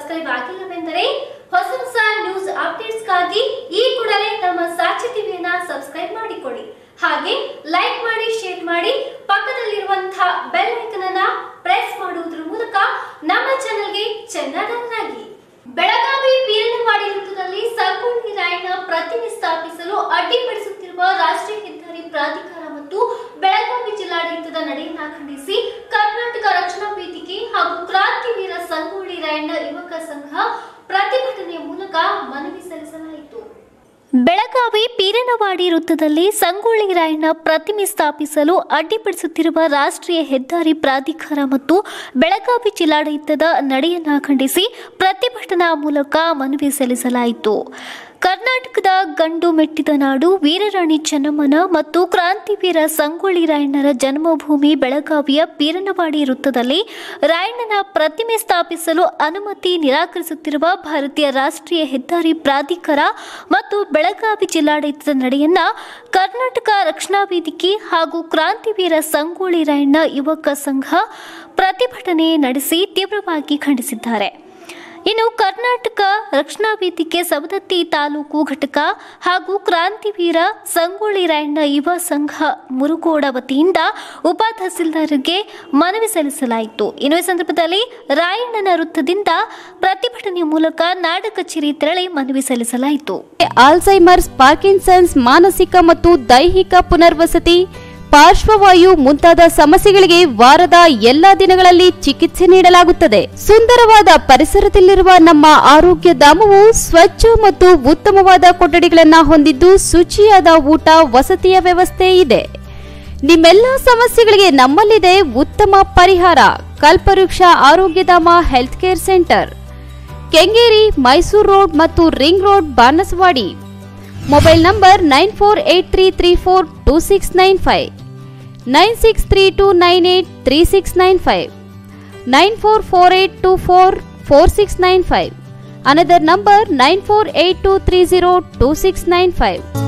subscribe ಆಗಿಲ್ಲವೆಂದರೆ ಹೊಸ ಹೊಸ news ಅಪ್ಡೇಟ್ಸ್ಗಾಗಿ ಈ ಕೂಡಲೇ ನಮ್ಮ ಸಾಕ್ಷಿ ಟಿವಿಯನ್ನ ಸಬ್ಸ್ಕ್ರೈಬ್ ಮಾಡಿಕೊಳ್ಳಿ ಹಾಗೆ ಲೈಕ್ ಮಾಡಿ ಶೇರ್ ಮಾಡಿ ಪಕ್ಕದಲ್ಲಿರುವಂತಹ ಬೆಲ್ ಐಕನ್ ಅನ್ನ ಪ್ರೆಸ್ ಮಾಡುವುದರ ಮೂಲಕ ನಮ್ಮ ಚಾನೆಲ್ಗೆ ಚೆನ್ನಾಗಿ ಬೆಳಗಾವಿ ಬೀರನವಾಡಿ ವೃತ್ತದಲ್ಲಿ ಸಂಗೊಳ್ಳಿ ರಾಯಣ್ಣ ಪ್ರತಿಮೆ ಸ್ಥಾಪಿಸಲು ಅಡ್ಡಿಪಡಿಸುತ್ತಿರುವ ರಾಷ್ಟ್ರೀಯ ಹೆದ್ದಾರಿ ಪ್ರಾಧಿಕಾರ ಮತ್ತು ಬೆಳಗಾವಿ ಜಿಲ್ಲಾಡಳಿತದ ನಡೆಯನ್ನ ಖಂಡಿಸಿ ಕರ್ನಾಟಕ ರಕ್ಷಣಾ ವೇದಿಕೆ ಹಾಗೂ ಕ್ರಾಂತಿವೀರ ಸಂಗೊಳ್ಳಿ ರಾಯಣ್ಣ ಯುವಕ ಸಂಘ ಪ್ರತಿಭಟನೆಯ ಮೂಲಕ ಮನವಿ ಸಲ್ಲಿಸಲಾಯಿತು ಬೆಳಗಾವಿ ಪೀರನವಾಡಿ ವೃತ್ತದಲ್ಲಿ ಸಂಗೊಳ್ಳಿ ರಾಯಣ್ಣ ಪ್ರತಿಮೆ ಸ್ಥಾಪಿಸಲು ಅಡ್ಡಿಪಡಿಸುತ್ತಿರುವ ರಾಷ್ಟ್ರೀಯ ಹೆದ್ದಾರಿ ಪ್ರಾಧಿಕಾರ ಮತ್ತು ಬೆಳಗಾವಿ ಜಿಲ್ಲಾಡಳಿತದ ನಡೆಯನ್ನ ಖಂಡಿಸಿ ಪ್ರತಿಭಟನಾ ಮೂಲಕ ಮನವಿ ಸಲ್ಲಿಸಲಾಯಿತು ಕರ್ನಾಟಕದ ಗಂಡು ಮೆಟ್ಟಿದ ನಾಡು ವೀರರಾಣಿ ಚೆನ್ನಮ್ಮನ ಮತ್ತು ಕ್ರಾಂತಿವೀರ ಸಂಗೊಳ್ಳಿ ರಾಯಣ್ಣರ ಜನ್ಮಭೂಮಿ ಬೆಳಗಾವಿಯ ಪೀರನವಾಡಿ ವೃತ್ತದಲ್ಲಿ ರಾಯಣ್ಣನ ಪ್ರತಿಮೆ ಸ್ಥಾಪಿಸಲು ಅನುಮತಿ ನಿರಾಕರಿಸುತ್ತಿರುವ ಭಾರತೀಯ ರಾಷ್ಟ್ರೀಯ ಹೆದ್ದಾರಿ ಪ್ರಾಧಿಕಾರ ಮತ್ತು ಬೆಳಗಾವಿ ಜಿಲ್ಲಾಡಳಿತದ ನಡೆಯನ್ನ ಕರ್ನಾಟಕ ರಕ್ಷಣಾ ವೇದಿಕೆ ಹಾಗೂ ಕ್ರಾಂತಿವೀರ ಸಂಗೊಳ್ಳಿ ರಾಯಣ್ಣ ಯುವಕ ಸಂಘ ಪ್ರತಿಭಟನೆ ನಡೆಸಿ ತೀವ್ರವಾಗಿ ಖಂಡಿಸಿದ್ದಾರೆ ಇನ್ನು ಕರ್ನಾಟಕ ರಕ್ಷಣಾ ವೇದಿಕೆ ಸವದತ್ತಿ ತಾಲೂಕು ಘಟಕ ಹಾಗೂ ಕ್ರಾಂತಿವೀರ ಸಂಗೊಳ್ಳಿ ರಾಯಣ್ಣ ಯುವ ಸಂಘ ಮುರುಗೋಡ ವತಿಯಿಂದ ಉಪ ತಹಸೀಲ್ದಾರ್ಗೆ ಮನವಿ ಸಲ್ಲಿಸಲಾಯಿತು ಇನ್ನು ಈ ಸಂದರ್ಭದಲ್ಲಿ ರಾಯಣ್ಣನ ವೃತ್ತದಿಂದ ಪ್ರತಿಭಟನೆಯ ಮೂಲಕ ನಾಡ ಕಚೇರಿ ತೆರಳಿ ಮನವಿ ಸಲ್ಲಿಸಲಾಯಿತು ಆಲ್ಝೈಮರ್ಸ್ ಪಾರ್ಕಿನ್ಸನ್ಸ್ ಮಾನಸಿಕ ಮತ್ತು ದೈಹಿಕ ಪುನರ್ವಸತಿ ಪಾರ್ಶ್ವವಾಯು ಮುಂತಾದ ಸಮಸ್ಯೆಗಳಿಗೆ ವಾರದ ಎಲ್ಲಾ ದಿನಗಳಲ್ಲಿ ಚಿಕಿತ್ಸೆ ನೀಡಲಾಗುತ್ತದೆ ಸುಂದರವಾದ ಪರಿಸರದಲ್ಲಿರುವ ನಮ್ಮ ಆರೋಗ್ಯ ಧಾಮವು ಸ್ವಚ್ಛ ಮತ್ತು ಉತ್ತಮವಾದ ಕೊಠಡಿಗಳನ್ನು ಹೊಂದಿದ್ದು ಶುಚಿಯಾದ ಊಟ ವಸತಿಯ ವ್ಯವಸ್ಥೆ ಇದೆ ನಿಮ್ಮೆಲ್ಲ ಸಮಸ್ಯೆಗಳಿಗೆ ನಮ್ಮಲ್ಲಿದೆ ಉತ್ತಮ ಪರಿಹಾರ Kalpavriksha Arogyadhama health care centre Kengeri Mysore road ಮತ್ತು ring road Banaswadi mobile number nine four eight three three four two six nine five nine six three two nine eight three six nine five nine four four eight two four four six nine five another number nine four eight two three zero two six nine five